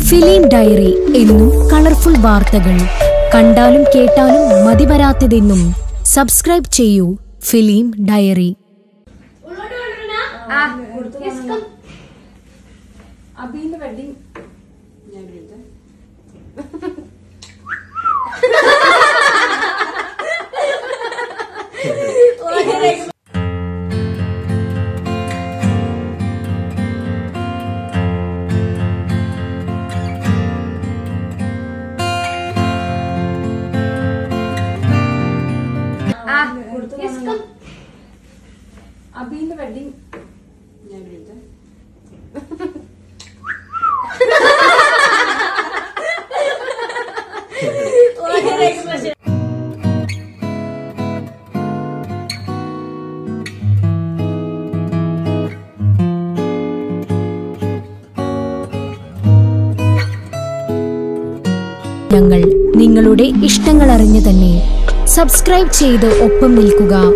film diary എന്നും colourful വാർത്തകൾ കണ്ടാലും കേട്ടാലും മതിവരാത്തതെന്നും സബ്സ്ക്രൈബ് ചെയ്യൂ ഫിലിം ഡയറി അബീന്റെ വെഡിങ് ഞാൻ വിളിച്ചേ അബീന്റെ വെഡിങ് ഞാൻ വിളിച്ചേ ഞങ്ങൾ നിങ്ങളുടെ ഇഷ്ടങ്ങൾ അറിഞ്ഞു തന്നെ സബ്സ്ക്രൈബ് ചെയ്ത് ഒപ്പം നിൽക്കുക